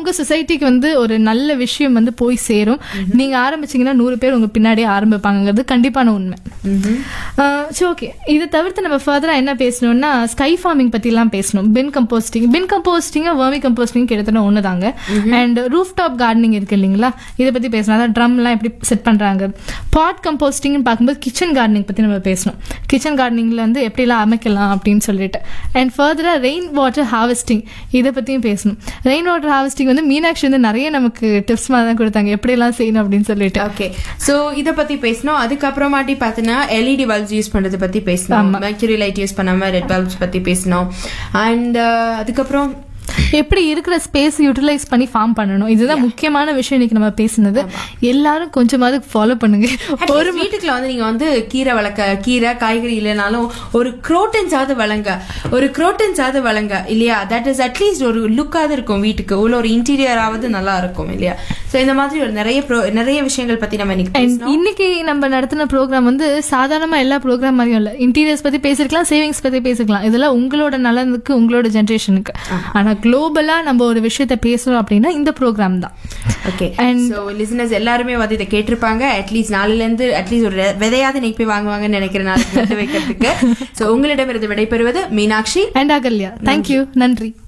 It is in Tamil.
உங்க சொசைட்டிக்கு வந்து ஒரு நல்ல விஷயம் வந்து போய் சேரும் நீங்க ஆரம்பிச்சீங்கன்னா நூறு பேர் உங்க பின்னாடியே ஆரம்பிப்பாங்கிறது கண்டிப்பான உண்மை சரி ஓகே இதை தவிர்த்து நம்ம ஃபர்தரா என்ன பேசணும்னா ஸ்கை ஃபார்மிங் பத்தி எல்லாம் பேசணும் bin composting bin composting vermicomposting கிட்டத்தட்ட ஒண்ணுதாங்க அண்ட் ரூஃப் டாப் கார்டனிங் இருக்கு இல்லைங்களா இதை பத்தி பேசணும் அதாவது ட்ரம் எல்லாம் எப்படி செட் பண்றாங்க பாட் கம்போஸ்டிங் பார்க்கும்போது கிச்சன் கார்டனிங் பத்தி நம்ம பேசணும் கிச்சன் கார்டனிங்ல வந்து எப்படிலாம் அமைக்கலாம் அப்படின்னு சொல்லிட்டு அண்ட் ஃபர்தரா ரெயின் வாட்டர் ஹார்வெஸ்டிங் இதை பத்தியும் பேசணும் ரெயின் வாட்டர் ஹார்வெஸ்டிங் வந்து மீனாட்சி வந்து நிறைய நமக்கு டிப்ஸ் மாதிரி தான் கொடுத்தாங்க எப்படிலாம் செய்யணும் அப்படின்னு சொல்லிட்டு ஓகே சோ இத பத்தி பேசணும் அதுக்கப்புறமாட்டி பாத்தீங்கன்னா எல்இடி பல்ப்ஸ் யூஸ் பண்றது பத்தி பேசணும் மெர்க்யூரி லைட் யூஸ் பண்ணாம ரெட் பல்ப்ஸ் பத்தி பேசணும் அண்ட் அதுக்கப்புறம் எப்படி இருக்கிற ஸ்பேஸ் யூட்டிலைஸ் பண்ணி ஃபார்ம் பண்ணணும் இதுதான் முக்கியமான விஷயம் இன்னைக்கு நம்ம பேசுனது எல்லாரும் கொஞ்சமாவது ஃபாலோ பண்ணுங்க ஒரு வீட்டுக்குள்ள வந்து நீங்க வந்து கீரை வளர்க்க கீரை காய்கறி இல்லைனாலும் ஒரு குரோட்டன்ஸாவது வளங்க ஒரு குரோட்டன்ஸாவது வளங்க இல்லையா தட் இஸ் அட்லீஸ்ட் ஒரு லுக்காவது இருக்கும் வீட்டுக்கு உள்ள ஒரு இன்டீரியராவது நல்லா இருக்கும் இல்லையா சோ இந்த மாதிரி ஒரு நிறைய pro- நிறைய விஷயங்கள் பத்தி நம்ம இன்னைக்கு And பேசணும் இன்னைக்கு நம்ம நடத்தின ப்ரோக்ராம் வந்து சாதாரணமா எல்லா ப்ரோக்ராம் மாதிரியும் இல்ல இன்டீரியர்ஸ் பத்தி பேசிருக்கலாம் சேவிங்ஸ் பத்தி பேசிக்கலாம் இதெல்லாம் உங்களோட நலனுக்கு உங்களோட ஜென்ரேஷனுக்கு ஆனா குளோபலா நம்ம ஒரு விஷயத்த பேசுறோம் அப்படின்னா இந்த ப்ரோக்ராம் தான் ஓகே And- சோ லிசனர்ஸ் எல்லாருமே வந்து இதை கேட்டிருப்பாங்க அட்லீஸ்ட் நாளைல இருந்து அட்லீஸ்ட் ஒரு விதையாவது இன்னைக்கு போய் வாங்குவாங்கன்னு நினைக்கிறேன் நாளைக்கு நட்டு வைக்கிறதுக்கு சோ உங்களிடம் இருந்து விடைபெறுவது மீனாட்சி அண்ட் அகல்யா தேங்க்யூ நன்றி